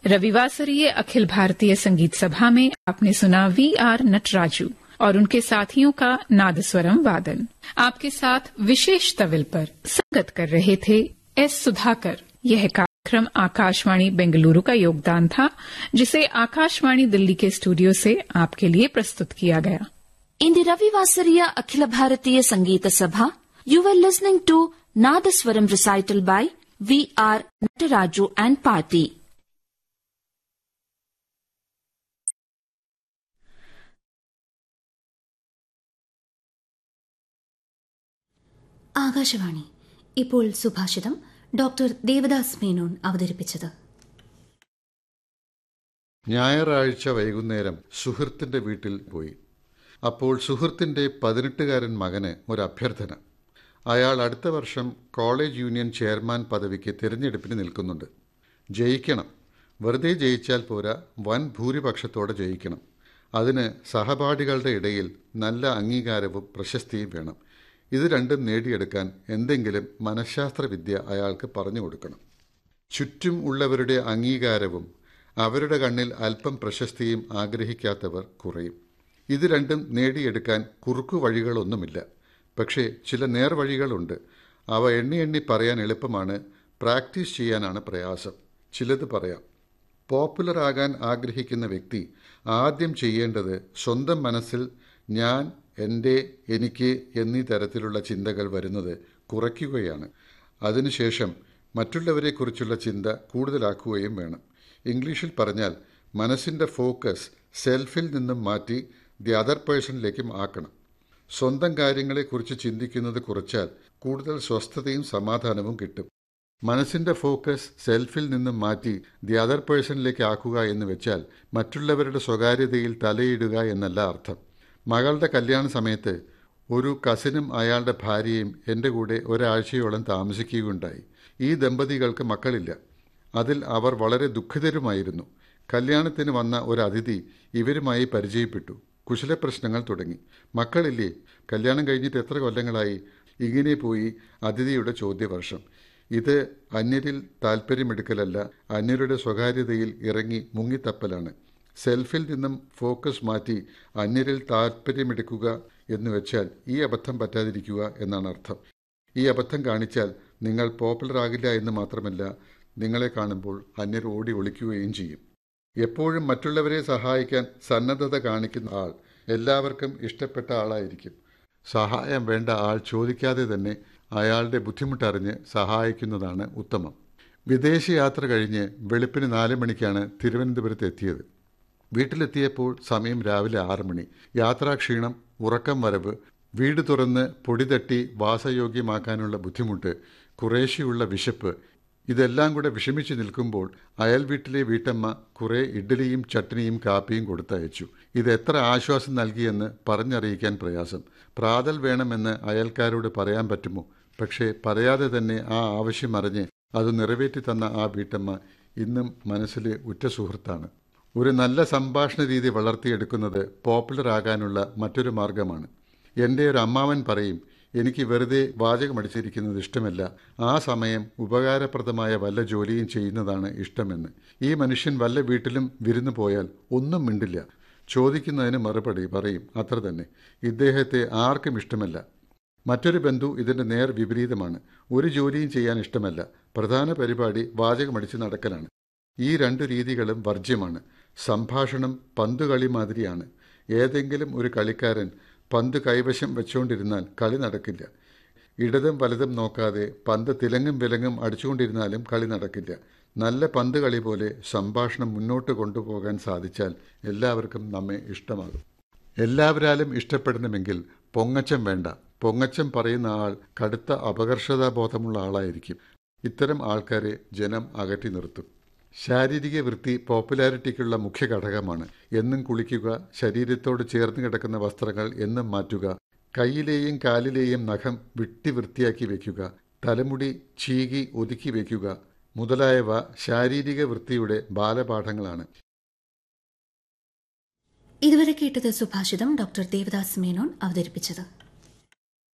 रविवासरीय अखिल भारतीय संगीत सभा में आपने सुना वी आर नटराजू और उनके साथियों का नादस्वरम वादन आपके साथ विशेष तविल पर संगत कर रहे थे एस सुधाकर यह कार्यक्रम आकाशवाणी बेंगलुरु का योगदान था जिसे आकाशवाणी दिल्ली के स्टूडियो से आपके लिए प्रस्तुत किया गया In the Ravivasariya Akhila Bharatiya Sangeeta Sabha, you were listening to Nadaswaram recital by V.R. Nataraju and Party. Akashvani ഇപ്പോൾ സുഭാഷിതം ഡോക്ടർ ദേവദാസ് മേനോൻ അവതരിപ്പിച്ചത് ഞായറാഴ്ച വൈകുന്നേരം സുഹൃത്തിന്റെ വീട്ടിൽ പോയി അപ്പോൾ സുഹൃത്തിന്റെ പതിനെട്ടുകാരൻ മകന് ഒരു അഭ്യർത്ഥന അയാൾ അടുത്ത വർഷം കോളേജ് യൂണിയൻ ചെയർമാൻ പദവിക്ക് തിരഞ്ഞെടുപ്പിന് നിൽക്കുന്നുണ്ട് ജയിക്കണം വെറുതെ ജയിച്ചാൽ പോരാ വൻ ഭൂരിപക്ഷത്തോടെ ജയിക്കണം അതിന് സഹപാഠികളുടെ ഇടയിൽ നല്ല അംഗീകാരവും പ്രശസ്തിയും വേണം ഇത് രണ്ടും നേടിയെടുക്കാൻ എന്തെങ്കിലും മനഃശാസ്ത്രവിദ്യ അയാൾക്ക് പറഞ്ഞു കൊടുക്കണം ചുറ്റും ഉള്ളവരുടെ അംഗീകാരവും അവരുടെ കണ്ണിൽ അല്പം പ്രശസ്തിയും ആഗ്രഹിക്കാത്തവർ കുറയും ഇത് രണ്ടും നേടിയെടുക്കാൻ കുറുക്കു വഴികളൊന്നുമില്ല പക്ഷേ ചില നേർവഴികളുണ്ട് അവ എണ്ണി എണ്ണി പറയാൻ എളുപ്പമാണ് പ്രാക്ടീസ് ചെയ്യാനാണ് പ്രയാസം ചിലത് പറയാം പോപ്പുലർ ആകാൻ ആഗ്രഹിക്കുന്ന വ്യക്തി ആദ്യം ചെയ്യേണ്ടത് സ്വന്തം മനസ്സിൽ ഞാൻ എൻ്റെ എനിക്ക് എന്നീ തരത്തിലുള്ള ചിന്തകൾ വരുന്നത് കുറയ്ക്കുകയാണ് അതിനുശേഷം മറ്റുള്ളവരെക്കുറിച്ചുള്ള ചിന്ത കൂടുതലാക്കുകയും വേണം ഇംഗ്ലീഷിൽ പറഞ്ഞാൽ മനസ്സിൻ്റെ ഫോക്കസ് സെൽഫിൽ നിന്നും മാറ്റി ദി അതർ പേഴ്സണിലേക്കും ആക്കണം സ്വന്തം കാര്യങ്ങളെക്കുറിച്ച് ചിന്തിക്കുന്നത് കുറച്ചാൽ കൂടുതൽ സ്വസ്ഥതയും സമാധാനവും കിട്ടും മനസ്സിന്റെ ഫോക്കസ് സെൽഫിൽ നിന്നും മാറ്റി ദി അതർ പേഴ്സണിലേക്ക് ആക്കുക എന്ന് വെച്ചാൽ മറ്റുള്ളവരുടെ സ്വകാര്യതയിൽ തലയിടുക എന്നല്ല അർത്ഥം മകളുടെ കല്യാണ സമയത്ത് ഒരു കസിനും അയാളുടെ ഭാര്യയും എൻ്റെ കൂടെ ഒരാഴ്ചയോളം താമസിക്കുകയുണ്ടായി ഈ ദമ്പതികൾക്ക് മക്കളില്ല അതിൽ അവർ വളരെ ദുഃഖിതരുമായിരുന്നു കല്യാണത്തിന് വന്ന ഒരു അതിഥി ഇവരുമായി പരിചയപ്പെട്ടു കുശലപ്രശ്നങ്ങൾ തുടങ്ങി മക്കളില്ലേ കല്യാണം കഴിഞ്ഞിട്ട് എത്ര കൊല്ലങ്ങളായി ഇങ്ങനെ പോയി അതിഥിയുടെ ചോദ്യവർഷം ഇത് അന്യരിൽ താല്പര്യമെടുക്കലല്ല അന്യരുടെ സ്വകാര്യതയിൽ ഇറങ്ങി മുങ്ങിത്തപ്പലാണ് സെൽഫിൽ നിന്നും ഫോക്കസ് മാറ്റി അന്യരിൽ താല്പര്യമെടുക്കുക എന്ന് വെച്ചാൽ ഈ അബദ്ധം പറ്റാതിരിക്കുക എന്നാണ് അർത്ഥം ഈ അബദ്ധം കാണിച്ചാൽ നിങ്ങൾ പോപ്പുലർ ആകില്ല എന്ന് മാത്രമല്ല നിങ്ങളെ കാണുമ്പോൾ അന്യർ ഓടി ഒളിക്കുകയും ചെയ്യും എപ്പോഴും മറ്റുള്ളവരെ സഹായിക്കാൻ സന്നദ്ധത കാണിക്കുന്ന ആൾ എല്ലാവർക്കും ഇഷ്ടപ്പെട്ട ആളായിരിക്കും സഹായം വേണ്ട ആൾ ചോദിക്കാതെ തന്നെ അയാളുടെ ബുദ്ധിമുട്ടറിഞ്ഞ് സഹായിക്കുന്നതാണ് ഉത്തമം വിദേശയാത്ര കഴിഞ്ഞ് വെളുപ്പിന് നാല് മണിക്കാണ് തിരുവനന്തപുരത്ത് എത്തിയത് വീട്ടിലെത്തിയപ്പോൾ സമയം രാവിലെ ആറ് മണി യാത്രാക്ഷീണം ഉറക്കം വരവ് വീട് തുറന്ന് പൊടി തട്ടി വാസയോഗ്യമാക്കാനുള്ള ബുദ്ധിമുട്ട് കുറേശ്ശെയുള്ള വിശപ്പ് ഇതെല്ലാം കൂടെ വിഷമിച്ച് നിൽക്കുമ്പോൾ അയൽ വീട്ടിലെ വീട്ടമ്മ കുറെ ഇഡ്ഡലിയും ചട്നിയും കാപ്പിയും കൊടുത്തയച്ചു ഇത് എത്ര ആശ്വാസം നൽകിയെന്ന് പറഞ്ഞറിയിക്കാൻ പ്രയാസം പ്രാതൽ വേണമെന്ന് അയൽക്കാരോട് പറയാൻ പറ്റുമോ പക്ഷേ പറയാതെ തന്നെ ആ ആവശ്യം അറിഞ്ഞ് അത് നിറവേറ്റി തന്ന ആ വീട്ടമ്മ ഇന്നും മനസ്സിലെ ഉറ്റ സുഹൃത്താണ് ഒരു നല്ല സംഭാഷണ രീതി വളർത്തിയെടുക്കുന്നത് പോപ്പുലർ ആകാനുള്ള മറ്റൊരു മാർഗമാണ് എൻ്റെ ഒരു അമ്മാവൻ പറയും എനിക്ക് വെറുതെ വാചകമടിച്ചിരിക്കുന്നത് ഇഷ്ടമല്ല ആ സമയം ഉപകാരപ്രദമായ വല്ല ജോലിയും ചെയ്യുന്നതാണ് ഇഷ്ടമെന്ന് ഈ മനുഷ്യൻ വല്ല വീട്ടിലും വിരുന്നു പോയാൽ ഒന്നും മിണ്ടില്ല ചോദിക്കുന്നതിന് മറുപടി പറയും അത്ര തന്നെ ഇദ്ദേഹത്തെ ആർക്കും ഇഷ്ടമല്ല മറ്റൊരു ബന്ധു ഇതിൻ്റെ നേർ വിപരീതമാണ് ഒരു ജോലിയും ചെയ്യാൻ ഇഷ്ടമല്ല പ്രധാന പരിപാടി വാചകമടിച്ച് നടക്കലാണ് ഈ രണ്ടു രീതികളും വർജ്യമാണ് സംഭാഷണം പന്തുകളി മാതിരിയാണ് ഏതെങ്കിലും ഒരു കളിക്കാരൻ പന്ത് കൈവശം വെച്ചുകൊണ്ടിരുന്നാൽ കളി നടക്കില്ല ഇടതും വലതും നോക്കാതെ പന്ത് തിലങ്ങും വിലങ്ങും അടിച്ചുകൊണ്ടിരുന്നാലും കളി നടക്കില്ല നല്ല പന്ത് കളി പോലെ സംഭാഷണം മുന്നോട്ട് കൊണ്ടുപോകാൻ സാധിച്ചാൽ എല്ലാവർക്കും നമ്മെ ഇഷ്ടമാകും എല്ലാവരാലും ഇഷ്ടപ്പെടണമെങ്കിൽ പൊങ്ങച്ചം വേണ്ട പൊങ്ങച്ചം പറയുന്ന ആൾ കടുത്ത അപകർഷതാബോധമുള്ള ആളായിരിക്കും ഇത്തരം ആൾക്കാരെ ജനം അകറ്റി നിർത്തും ശാരീരിക വൃത്തി പോപ്പുലാരിറ്റിക്കുള്ള മുഖ്യ ഘടകമാണ് എന്നും കുളിക്കുക ശരീരത്തോട് ചേർന്ന് കിടക്കുന്ന വസ്ത്രങ്ങൾ എന്നും മാറ്റുക കൈയിലെയും കാലിലെയും നഖം വെട്ടി വൃത്തിയാക്കി വെക്കുക തലമുടി ചീകി ഒതുക്കി വെക്കുക മുതലായവ ശാരീരിക വൃത്തിയുടെ ബാലപാഠങ്ങളാണ് ഇതുവരെ കേട്ടത് സുഭാഷിതം ഡോക്ടർ ദേവദാസ് മേനോൻ അവതരിപ്പിച്ചത്